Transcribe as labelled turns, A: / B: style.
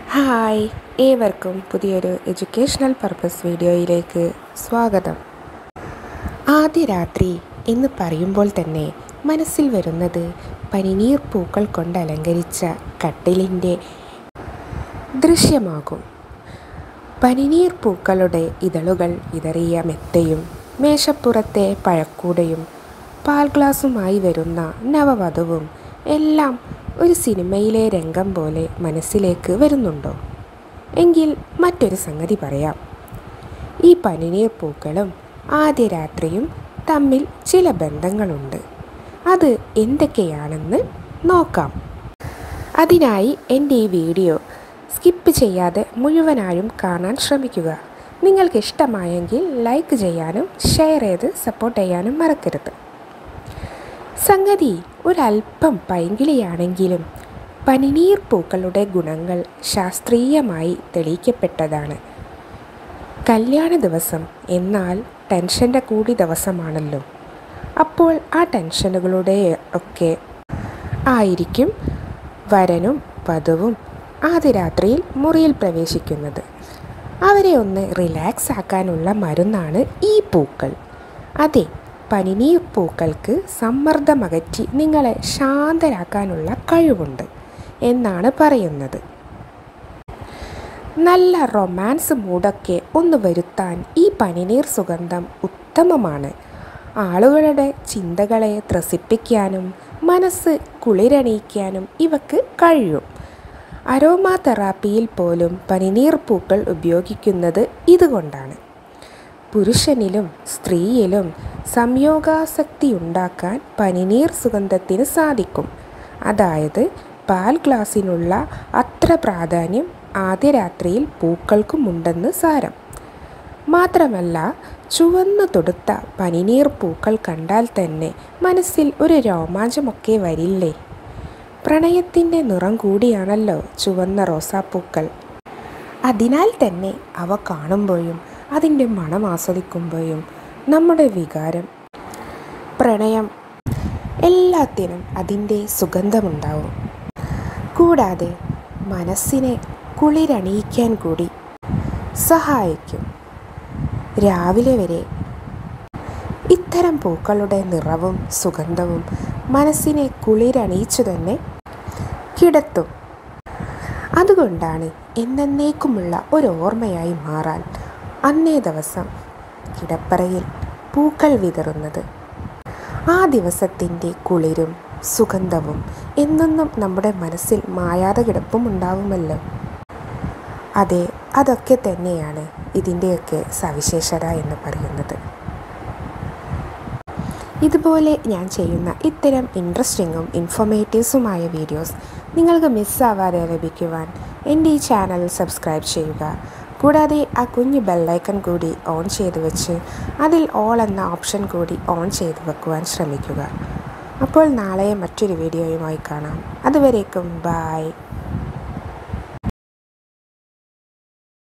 A: hi ഏവർക്കും പുതിയൊരു educational purpose വീഡിയോയിലേക്ക് സ്വാഗതം ആദ്യ രാത്രി എന്ന് പറയുമ്പോൾ തന്നെ മനസ്സിൽ വരുന്നത് പനിനീർ പൂക്കൾ കൊണ്ട് അലങ്കരിച്ച കട്ടിലിൻ്റെ ദൃശ്യമാകും പനിനീർ പൂക്കളുടെ ഇതളുകൾ ഇതറിയ മെത്തയും മേശപ്പുറത്തെ പഴക്കൂടയും പാൽ ഗ്ലാസുമായി വരുന്ന നവവധുവും എല്ലാം ഒരു സിനിമയിലെ രംഗം പോലെ മനസ്സിലേക്ക് വരുന്നുണ്ടോ എങ്കിൽ മറ്റൊരു സംഗതി പറയാം ഈ പനിനീർ പൂക്കളും ആദ്യ രാത്രിയും തമ്മിൽ ചില ബന്ധങ്ങളുണ്ട് അത് എന്തൊക്കെയാണെന്ന് നോക്കാം അതിനായി എൻ്റെ ഈ വീഡിയോ സ്കിപ്പ് ചെയ്യാതെ മുഴുവനായും കാണാൻ ശ്രമിക്കുക നിങ്ങൾക്ക് ഇഷ്ടമായെങ്കിൽ ലൈക്ക് ചെയ്യാനും ഷെയർ ചെയ്ത് സപ്പോർട്ട് ചെയ്യാനും മറക്കരുത് സംഗതി ഒരല്പം പൈങ്കിളിയാണെങ്കിലും പനിനീർ പൂക്കളുടെ ഗുണങ്ങൾ ശാസ്ത്രീയമായി തെളിയിക്കപ്പെട്ടതാണ് കല്യാണ ദിവസം എന്നാൽ ടെൻഷൻ്റെ കൂടി ദിവസമാണല്ലോ അപ്പോൾ ആ ടെൻഷനുകളുടെ ഒക്കെ ആയിരിക്കും വരനും വധുവും ആദ്യ രാത്രിയിൽ മുറിയിൽ പ്രവേശിക്കുന്നത് അവരെ ഒന്ന് റിലാക്സ് ആക്കാനുള്ള മരുന്നാണ് ഈ പൂക്കൾ അതെ പനിനീർ പൂക്കൾക്ക് സമ്മർദ്ദമകറ്റി നിങ്ങളെ ശാന്തരാക്കാനുള്ള കഴിവുണ്ട് എന്നാണ് പറയുന്നത് നല്ല റൊമാൻസ് മൂഡൊക്കെ ഒന്ന് വരുത്താൻ ഈ പനിനീർ സുഗന്ധം ഉത്തമമാണ് ആളുകളുടെ ചിന്തകളെ ത്രസിപ്പിക്കാനും മനസ്സ് കുളിരണിയിക്കാനും ഇവക്ക് കഴിയും അരോമാ തെറാപ്പിയിൽ പോലും പനിനീർ പൂക്കൾ ഉപയോഗിക്കുന്നത് ഇതുകൊണ്ടാണ് പുരുഷനിലും സ്ത്രീയിലും സംയോഗാസക്തി ഉണ്ടാക്കാൻ പനിനീർ സുഗന്ധത്തിന് സാധിക്കും അതായത് പാൽ ഗ്ലാസിനുള്ള അത്ര പ്രാധാന്യം ആദ്യ രാത്രിയിൽ പൂക്കൾക്കുമുണ്ടെന്ന് സാരം മാത്രമല്ല ചുവന്നു തൊടുത്ത പനിനീർ പൂക്കൾ കണ്ടാൽ തന്നെ മനസ്സിൽ ഒരു രോമാഞ്ചമൊക്കെ വരില്ലേ പ്രണയത്തിൻ്റെ നിറം കൂടിയാണല്ലോ ചുവന്ന റോസാപ്പൂക്കൾ അതിനാൽ തന്നെ അവ കാണുമ്പോഴും അതിൻ്റെ മണം ആസ്വദിക്കുമ്പോഴും നമ്മുടെ വികാരം പ്രണയം എല്ലാത്തിനും അതിൻ്റെ സുഗന്ധമുണ്ടാവും കൂടാതെ മനസ്സിനെ കുളിരണിയിക്കാൻ കൂടി സഹായിക്കും രാവിലെ വരെ ഇത്തരം പൂക്കളുടെ നിറവും സുഗന്ധവും മനസ്സിനെ കുളിരണിയിച്ചു തന്നെ കിടത്തും അതുകൊണ്ടാണ് എന്നേക്കുമുള്ള ഒരു ഓർമ്മയായി മാറാൻ അന്നേ ദിവസം കിടപ്പറയിൽ പൂക്കൾ വിതറുന്നത് ആ ദിവസത്തിൻ്റെ കുളിരും സുഗന്ധവും എന്നെന്നും നമ്മുടെ മനസ്സിൽ മായാതെ കിടപ്പും ഉണ്ടാവുമല്ലോ അതെ അതൊക്കെ തന്നെയാണ് ഇതിൻ്റെയൊക്കെ സവിശേഷത എന്ന് പറയുന്നത് ഇതുപോലെ ഞാൻ ചെയ്യുന്ന ഇത്തരം ഇൻട്രസ്റ്റിങ്ങും ഇൻഫോർമേറ്റീവ്സുമായ വീഡിയോസ് നിങ്ങൾക്ക് മിസ്സാവാതെ ലഭിക്കുവാൻ എൻ്റെ ഈ ചാനൽ സബ്സ്ക്രൈബ് ചെയ്യുക കൂടാതെ ആ കുഞ്ഞു ബെല്ലൈക്കൺ കൂടി ഓൺ ചെയ്ത് വെച്ച് അതിൽ ഓൾ എന്ന ഓപ്ഷൻ കൂടി ഓൺ ചെയ്ത് വെക്കുവാൻ ശ്രമിക്കുക അപ്പോൾ നാളെ മറ്റൊരു വീഡിയോയുമായി കാണാം അതുവരേക്കും ബായ്